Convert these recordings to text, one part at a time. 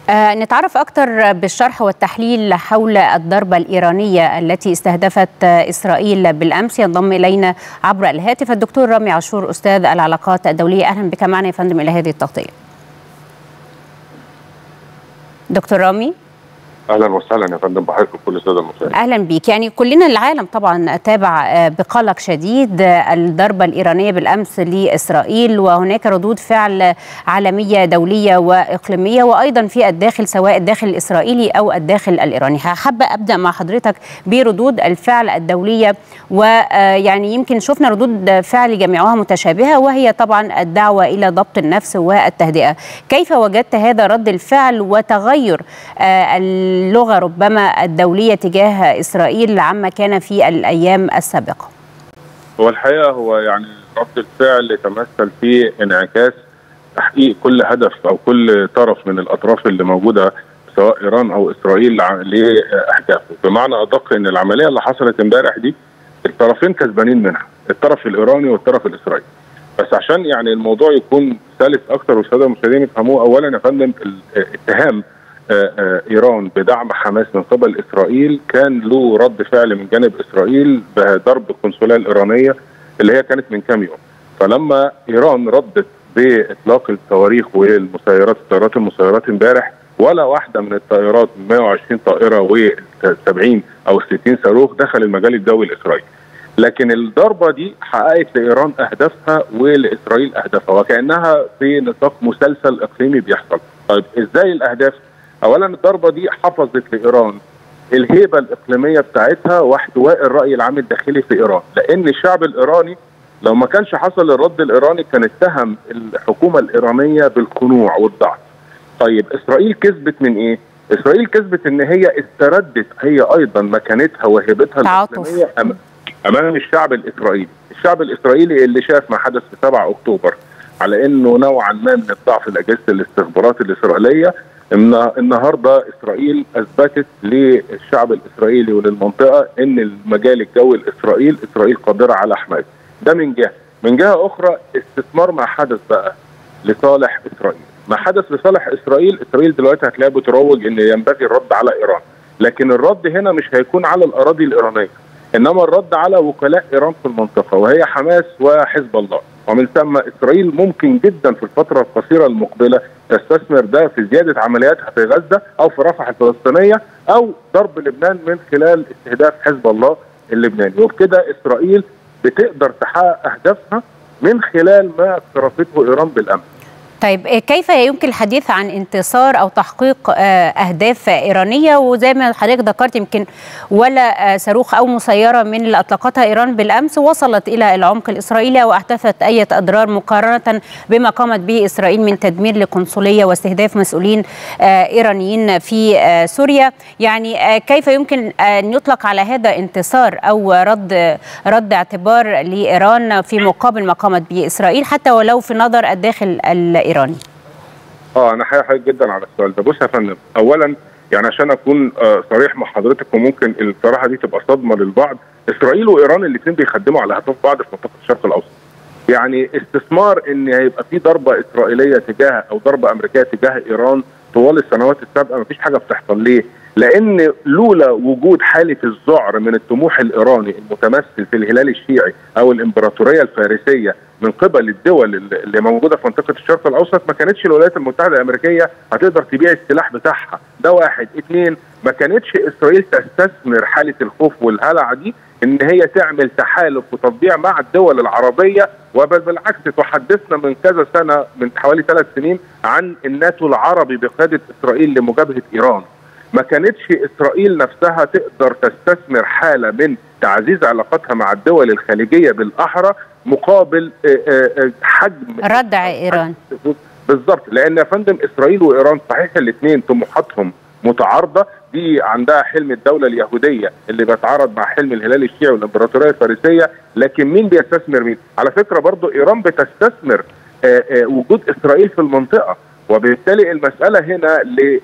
آه نتعرف أكثر بالشرح والتحليل حول الضربة الإيرانية التي استهدفت إسرائيل بالأمس ينضم إلينا عبر الهاتف الدكتور رامي عاشور أستاذ العلاقات الدولية أهلا بك معنا يا فندم إلى هذه التغطية دكتور رامي اهلا وسهلا يا فندم بحضرتك وكل الساده المشاهدين اهلا بيك يعني كلنا العالم طبعا تابع بقلق شديد الضربه الايرانيه بالامس لاسرائيل وهناك ردود فعل عالميه دوليه واقليميه وايضا في الداخل سواء الداخل الاسرائيلي او الداخل الايراني حابه ابدا مع حضرتك بردود الفعل الدوليه ويعني يمكن شفنا ردود فعل جميعها متشابهه وهي طبعا الدعوه الى ضبط النفس والتهدئه كيف وجدت هذا رد الفعل وتغير اللغة ربما الدولية تجاه إسرائيل عما كان في الأيام السابقة هو الحقيقة هو يعني رد الفعل يتمثل في انعكاس تحقيق كل هدف أو كل طرف من الأطراف اللي موجودة سواء إيران أو إسرائيل لأهدافه بمعنى أدق أن العملية اللي حصلت امبارح دي الطرفين كسبانين منها الطرف الإيراني والطرف الإسرائيلي بس عشان يعني الموضوع يكون سلس أكثر والسادة المشاهدين يفهموه أولا يا فندم الاتهام ايران بدعم حماس من قبل اسرائيل كان له رد فعل من جانب اسرائيل بضرب القنصليه الايرانيه اللي هي كانت من كام يوم فلما ايران ردت باطلاق الصواريخ والمسيرات الطيارات المسيرات امبارح ولا واحده من الطائرات 120 طائره و70 او 60 صاروخ دخل المجال الجوي الاسرائيلي لكن الضربه دي حققت لايران اهدافها ولاسرائيل اهدافها وكانها في نطاق مسلسل اقليمي بيحصل طيب ازاي الاهداف اولا الضربه دي حفظت لايران الهيبه الاقليميه بتاعتها واحتواء الراي العام الداخلي في ايران لان الشعب الايراني لو ما كانش حصل الرد الايراني كان اتهم الحكومه الايرانيه بالخنوع والضعف طيب اسرائيل كسبت من ايه اسرائيل كسبت ان هي استردت هي ايضا مكانتها وهيبتها الاقليميه امام الشعب الاسرائيلي الشعب الاسرائيلي اللي شاف ما حدث في 7 اكتوبر على انه نوعا ما من الضعف لاجهزه الاستخبارات الاسرائيليه النهارده اسرائيل اثبتت للشعب الاسرائيلي وللمنطقه ان المجال الجوي الاسرائيل اسرائيل قادره على حمايته ده من جهه من جهه اخرى استثمار ما حدث بقى لصالح اسرائيل ما حدث لصالح اسرائيل اسرائيل دلوقتي هتلاقيها بتروج ان ينبغي الرد على ايران لكن الرد هنا مش هيكون على الاراضي الايرانيه انما الرد على وكلاء ايران في المنطقه وهي حماس وحزب الله ومن ثم اسرائيل ممكن جدا في الفتره القصيره المقبله تستثمر ده في زياده عملياتها في غزه او في رفح الفلسطينيه او ضرب لبنان من خلال استهداف حزب الله اللبناني وبكده اسرائيل بتقدر تحقق اهدافها من خلال ما اقترفته ايران بالامس طيب كيف يمكن الحديث عن انتصار او تحقيق اهداف ايرانيه وزي ما حضرتك ذكرت يمكن ولا صاروخ او مسيره من اللي اطلقتها ايران بالامس وصلت الى العمق الاسرائيلي او احدثت اي اضرار مقارنه بما قامت به اسرائيل من تدمير لقنصليه واستهداف مسؤولين ايرانيين في سوريا يعني كيف يمكن ان يطلق على هذا انتصار او رد رد اعتبار لايران في مقابل ما قامت به اسرائيل حتى ولو في نظر الداخل الايراني اه انا حقيقي جدا على السؤال ده بص يا فندم اولا يعني عشان اكون آه صريح مع حضرتك وممكن الصراحه دي تبقى صدمه للبعض اسرائيل وايران الاثنين بيخدموا على اهداف بعض في منطقه الشرق الاوسط يعني استثمار ان هيبقى في ضربه اسرائيليه تجاه او ضربه امريكيه تجاه ايران طوال السنوات السابقه مفيش حاجه بتحصل ليه؟ لان لولا وجود حاله الذعر من الطموح الايراني المتمثل في الهلال الشيعي او الامبراطوريه الفارسيه من قبل الدول اللي موجوده في منطقه الشرق الاوسط ما كانتش الولايات المتحده الامريكيه هتقدر تبيع السلاح بتاعها ده واحد اثنين ما كانتش اسرائيل تستثمر حاله الخوف والهلع دي ان هي تعمل تحالف وتطبيع مع الدول العربيه وبل بالعكس تحدثنا من كذا سنه من حوالي ثلاث سنين عن الناتو العربي بقياده اسرائيل لمجابهه ايران ما كانتش اسرائيل نفسها تقدر تستثمر حاله من تعزيز علاقاتها مع الدول الخليجيه بالاحرى مقابل حجم ردع ايران بالظبط لان يا فندم اسرائيل وايران صحيح الاثنين طموحاتهم متعارضه دي عندها حلم الدوله اليهوديه اللي بيتعارض مع حلم الهلال الشيعي والامبراطوريه الفارسيه لكن مين بيستثمر مين؟ على فكره برضو ايران بتستثمر آآ آآ وجود اسرائيل في المنطقه وبالتالي المساله هنا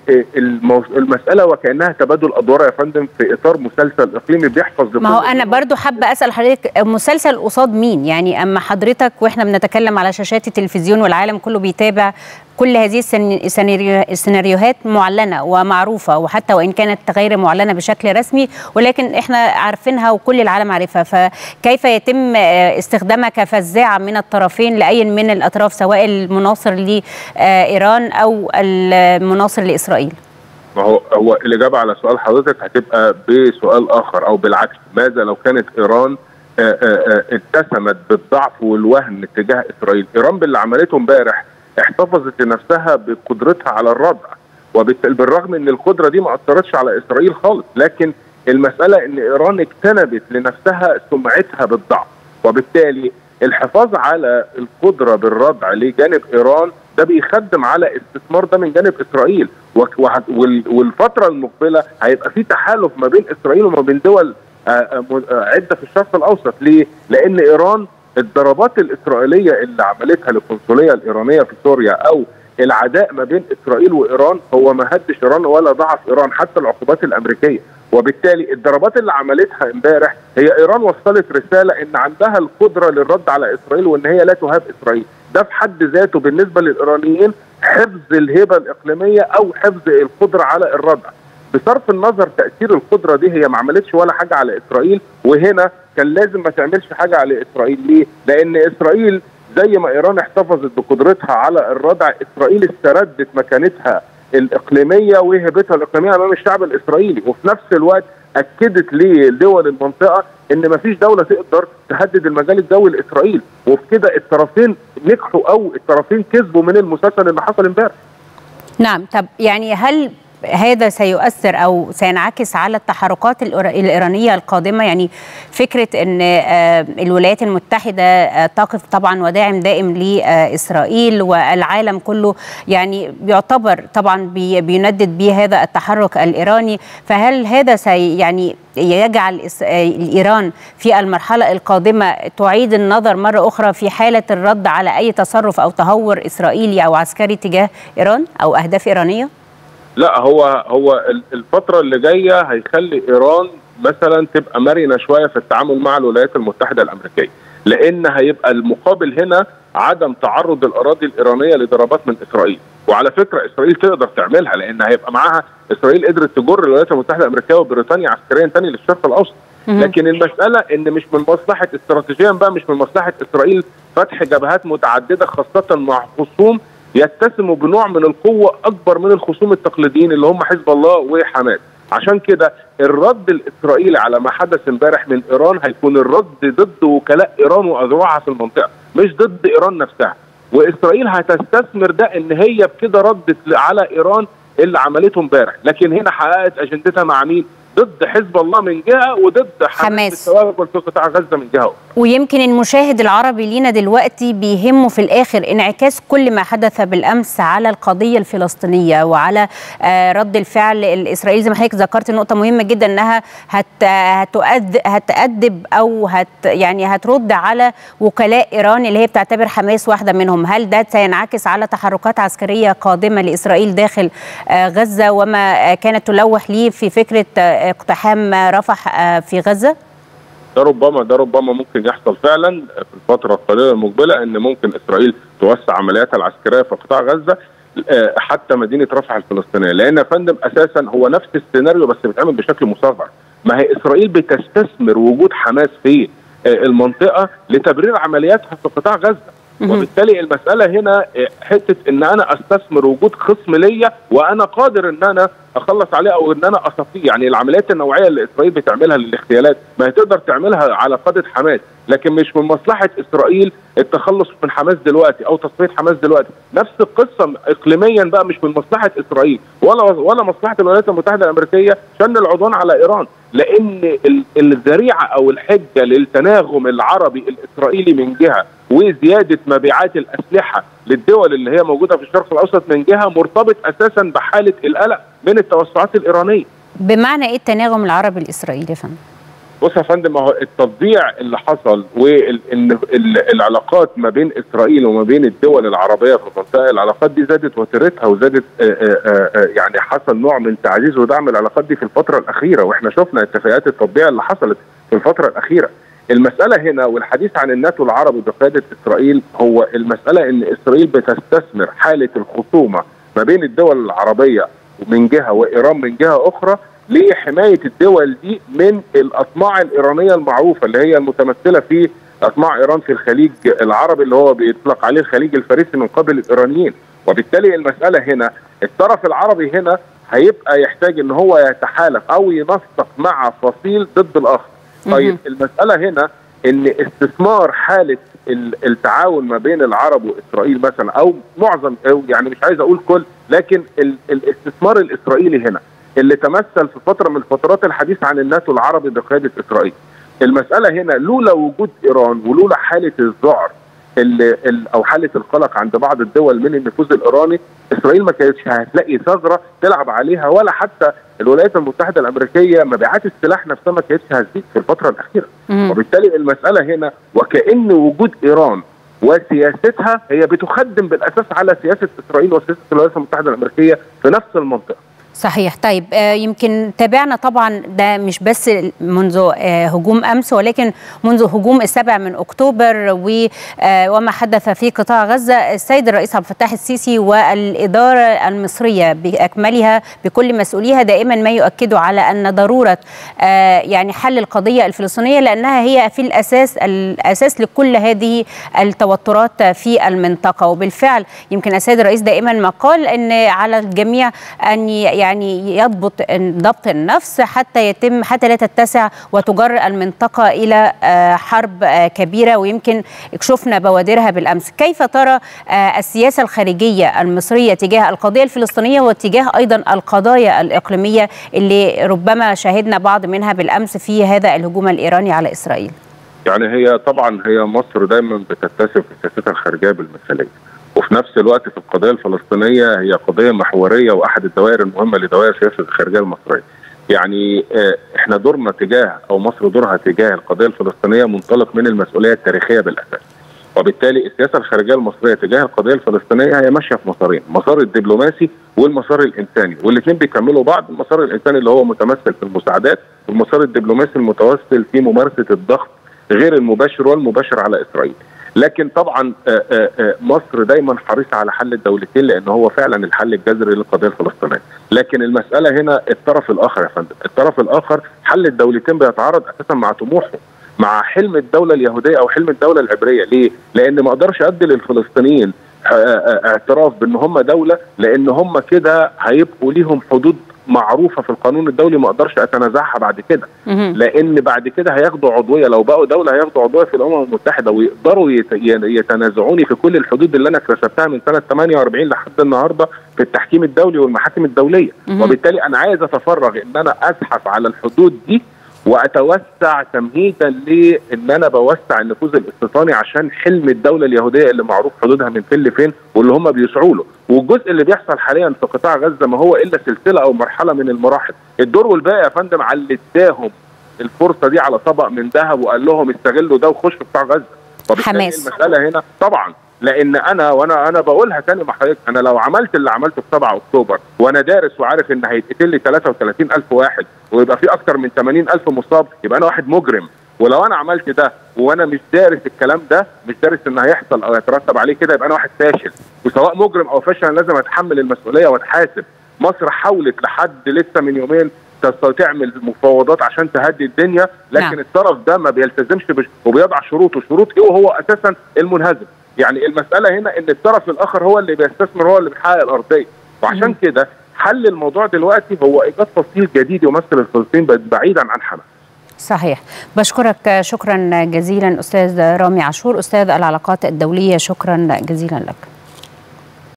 المساله وكانها تبادل ادوار يا فندم في اطار مسلسل اقليمي بيحفظ ما هو انا برضو حابه اسال حضرتك مسلسل قصاد مين يعني اما حضرتك واحنا بنتكلم على شاشات التلفزيون والعالم كله بيتابع كل هذه السيناريوهات معلنه ومعروفه وحتى وان كانت غير معلنه بشكل رسمي ولكن احنا عارفينها وكل العالم عارفها فكيف يتم استخدامها كفزاعه من الطرفين لاي من الاطراف سواء المناصر لايران او المناصر لاسرائيل ما هو هو الاجابه على سؤال حضرتك هتبقى بسؤال اخر او بالعكس ماذا لو كانت ايران اتسمت بالضعف والوهن تجاه اسرائيل ايران باللي عملته امبارح احتفظت لنفسها بقدرتها على الردع وبالرغم ان القدره دي ما اثرتش على اسرائيل خالص لكن المساله ان ايران اجتنبت لنفسها سمعتها بالضعف وبالتالي الحفاظ على القدره بالردع لجانب ايران ده بيخدم على استثمار ده من جانب اسرائيل والفتره المقبله هيبقى في تحالف ما بين اسرائيل وما بين دول عده في الشرق الاوسط ليه؟ لان ايران الضربات الاسرائيليه اللي عملتها للقنصليه الايرانيه في سوريا او العداء ما بين اسرائيل وايران هو ما هدش ايران ولا ضعف ايران حتى العقوبات الامريكيه وبالتالي الضربات اللي عملتها امبارح هي ايران وصلت رساله ان عندها القدره للرد على اسرائيل وان هي لا تهاب اسرائيل ده في حد ذاته بالنسبه للايرانيين حفظ الهبه الاقليميه او حفظ القدره على الردع بصرف النظر تاثير القدره دي هي ما عملتش ولا حاجه على اسرائيل وهنا كان لازم ما تعملش حاجه على اسرائيل ليه؟ لان اسرائيل زي ما ايران احتفظت بقدرتها على الردع اسرائيل استردت مكانتها الاقليميه وهبتها الاقليميه امام الشعب الاسرائيلي وفي نفس الوقت اكدت لدول المنطقه ان ما فيش دوله تقدر تهدد المجال الجوي لاسرائيل وفي كده الطرفين نجحوا او الطرفين كسبوا من المسلسل اللي حصل امبارح نعم طب يعني هل هذا سيؤثر او سينعكس على التحركات الايرانيه القادمه يعني فكره ان الولايات المتحده تقف طبعا وداعم دائم لاسرائيل والعالم كله يعني بيعتبر طبعا بيندد به هذا التحرك الايراني فهل هذا سي يعني يجعل ايران في المرحله القادمه تعيد النظر مره اخرى في حاله الرد على اي تصرف او تهور اسرائيلي او عسكري تجاه ايران او اهداف ايرانيه؟ لا هو هو الفترة اللي جاية هيخلي إيران مثلا تبقى مرنة شوية في التعامل مع الولايات المتحدة الأمريكية لأن هيبقى المقابل هنا عدم تعرض الأراضي الإيرانية لضربات من إسرائيل وعلى فكرة إسرائيل تقدر تعملها لأن هيبقى معاها إسرائيل قدرت تجر الولايات المتحدة الأمريكية وبريطانيا عسكريا تاني للشرق الأوسط لكن المسألة إن مش من مصلحة استراتيجيا بقى مش من مصلحة إسرائيل فتح جبهات متعددة خاصة مع خصوم يتسموا بنوع من القوة أكبر من الخصوم التقليديين اللي هم حزب الله وحماس عشان كده الرد الإسرائيلي على ما حدث امبارح من إيران هيكون الرد ضد وكلاء إيران وأذرعها في المنطقة مش ضد إيران نفسها وإسرائيل هتستثمر ده إن هي بكده ردت على إيران اللي عملته امبارح لكن هنا حققت أجندتها مع مين؟ ضد حزب الله من جهه وضد حماس التوغل في قطاع غزه من جهه ويمكن المشاهد العربي لينا دلوقتي بيهمه في الاخر انعكاس كل ما حدث بالامس على القضيه الفلسطينيه وعلى رد الفعل الاسرائيلي زي ما حضرتك ذكرت نقطه مهمه جدا انها هت هتؤد هتأدب او هت يعني هترد على وكلاء ايران اللي هي بتعتبر حماس واحده منهم هل ده سينعكس على تحركات عسكريه قادمه لاسرائيل داخل غزه وما كانت تلوح ليه في فكره اقتحام رفح في غزه؟ ده ربما ده ربما ممكن يحصل فعلا في الفتره القليله المقبله ان ممكن اسرائيل توسع عملياتها العسكريه في قطاع غزه حتى مدينه رفح الفلسطينيه لان يا فندم اساسا هو نفس السيناريو بس بيتعمل بشكل مصغر ما هي اسرائيل بتستثمر وجود حماس في المنطقه لتبرير عملياتها في قطاع غزه وبالتالي المساله هنا حته ان انا استثمر وجود خصم ليا وانا قادر ان انا اخلص عليه او ان انا اصفيه يعني العمليات النوعيه اللي اسرائيل بتعملها للاغتيالات ما هي تقدر تعملها على قاده حماس لكن مش من مصلحه اسرائيل التخلص من حماس دلوقتي او تصفيه حماس دلوقتي نفس القصه اقليميا بقى مش من مصلحه اسرائيل ولا ولا مصلحه الولايات المتحده الامريكيه شن العدوان على ايران لان الذريعه او الحجه للتناغم العربي الاسرائيلي من جهه وزياده مبيعات الاسلحه للدول اللي هي موجوده في الشرق الاوسط من جهه مرتبط اساسا بحاله القلق من التوسعات الايرانيه. بمعنى ايه التناغم العربي الاسرائيلي يا فندم؟ بص يا فندم هو التطبيع اللي حصل وان العلاقات ما بين اسرائيل وما بين الدول العربيه في المنطقه العلاقات دي زادت وتيرتها وزادت آآ آآ يعني حصل نوع من تعزيز ودعم العلاقات دي في الفتره الاخيره واحنا شفنا اتفاقيات التطبيع اللي حصلت في الفتره الاخيره المساله هنا والحديث عن الناتو العربي بقياده اسرائيل هو المساله ان اسرائيل بتستثمر حاله الخصومه ما بين الدول العربيه من جهه وايران من جهه اخرى لحمايه الدول دي من الاطماع الايرانيه المعروفه اللي هي المتمثله في اطماع ايران في الخليج العربي اللي هو بيطلق عليه الخليج الفارسي من قبل الايرانيين وبالتالي المساله هنا الطرف العربي هنا هيبقى يحتاج ان هو يتحالف او ينسق مع فصيل ضد الاخر طيب المساله هنا ان استثمار حاله التعاون ما بين العرب واسرائيل مثلا او معظم أو يعني مش عايز اقول كل لكن الاستثمار الاسرائيلي هنا اللي تمثل في فتره من الفترات الحديث عن الناتو العربي بقياده اسرائيل. المساله هنا لولا وجود ايران ولولا حاله الذعر اللي او حاله القلق عند بعض الدول من النفوذ الايراني اسرائيل ما كانتش هتلاقي ثغره تلعب عليها ولا حتى الولايات المتحده الامريكيه مبيعات السلاح نفسها ما كانتش هتزيد في الفتره الاخيره مم. وبالتالي المساله هنا وكان وجود ايران وسياستها هي بتخدم بالاساس على سياسه اسرائيل وسياسه الولايات المتحده الامريكيه في نفس المنطقه صحيح طيب يمكن تابعنا طبعا ده مش بس منذ هجوم امس ولكن منذ هجوم السابع من اكتوبر وما حدث في قطاع غزه السيد الرئيس عبد الفتاح السيسي والاداره المصريه باكملها بكل مسؤوليها دائما ما يؤكدوا على ان ضروره يعني حل القضيه الفلسطينيه لانها هي في الاساس الاساس لكل هذه التوترات في المنطقه وبالفعل يمكن السيد الرئيس دائما ما قال ان على الجميع ان يعني يعني يضبط ضبط النفس حتى يتم حتى لا تتسع وتجر المنطقه الى حرب كبيره ويمكن شفنا بوادرها بالامس، كيف ترى السياسه الخارجيه المصريه تجاه القضيه الفلسطينيه وتجاه ايضا القضايا الاقليميه اللي ربما شاهدنا بعض منها بالامس في هذا الهجوم الايراني على اسرائيل؟ يعني هي طبعا هي مصر دايما بتتسم في سياستها الخارجيه بالمثاليه. وفي نفس الوقت في القضيه الفلسطينيه هي قضيه محوريه واحد الدوائر المهمه لدوائر سياسه الخارجيه المصريه. يعني احنا دورنا تجاه او مصر دورها تجاه القضيه الفلسطينيه منطلق من المسؤوليه التاريخيه بالاساس. وبالتالي السياسه الخارجيه المصريه تجاه القضيه الفلسطينيه هي ماشيه في مسارين، المسار الدبلوماسي والمسار الانساني، والاثنين بيكملوا بعض، المسار الانساني اللي هو متمثل في المساعدات، والمسار الدبلوماسي المتوسل في ممارسه الضغط غير المباشر والمباشر على اسرائيل. لكن طبعا مصر دايما حريصه على حل الدولتين لان هو فعلا الحل الجذري للقضيه الفلسطينيه، لكن المساله هنا الطرف الاخر يا فندم، الطرف الاخر حل الدولتين بيتعارض اساسا مع طموحه مع حلم الدوله اليهوديه او حلم الدوله العبريه، ليه؟ لان ما اقدرش ادي للفلسطينيين اعتراف بان هم دوله لان هم كده هيبقوا ليهم حدود معروفه في القانون الدولي ما اقدرش اتنازعها بعد كده لان بعد كده هياخدوا عضويه لو بقوا دوله هياخدوا عضويه في الامم المتحده ويقدروا يتنازعوني في كل الحدود اللي انا اكتسبتها من سنه 48 لحد النهارده في التحكيم الدولي والمحاكم الدوليه وبالتالي انا عايز اتفرغ ان انا ازحف على الحدود دي واتوسع تمهيدا لان انا بوسع النفوذ الاستيطاني عشان حلم الدوله اليهوديه اللي معروف حدودها من فين لفين واللي هم بيسعوا له والجزء اللي بيحصل حاليا في قطاع غزه ما هو الا سلسله او مرحله من المراحل الدور والباقي يا فندم على اللي اداهم الفرصه دي على طبق من ذهب وقال لهم استغلوا ده وخشوا قطاع غزه حماس المساله هنا طبعا لان انا وانا انا بقولها تاني مع حضرتك انا لو عملت اللي عملته في 7 اكتوبر وانا دارس وعارف ان هيتقتل لي 33000 واحد ويبقى في اكتر من 80000 مصاب يبقى انا واحد مجرم ولو انا عملت ده وانا مش دارس الكلام ده مش دارس ان هيحصل او يترتب عليه كده يبقى انا واحد فاشل وسواء مجرم او فاشل انا لازم اتحمل المسؤوليه واتحاسب مصر حاولت لحد لسه من يومين تعمل مفاوضات عشان تهدي الدنيا لكن نعم. الطرف ده ما بيلتزمش بش وبيضع شروطه شروط ايه وهو اساسا المنهزم يعني المساله هنا ان الطرف الاخر هو اللي بيستثمر هو اللي بيحقق الارضيه وعشان كده حل الموضوع دلوقتي هو ايجاد فصيل جديد يمثل الفلسطين بعيدا عن حماس صحيح بشكرك شكرا جزيلا استاذ رامي عاشور استاذ العلاقات الدوليه شكرا جزيلا لك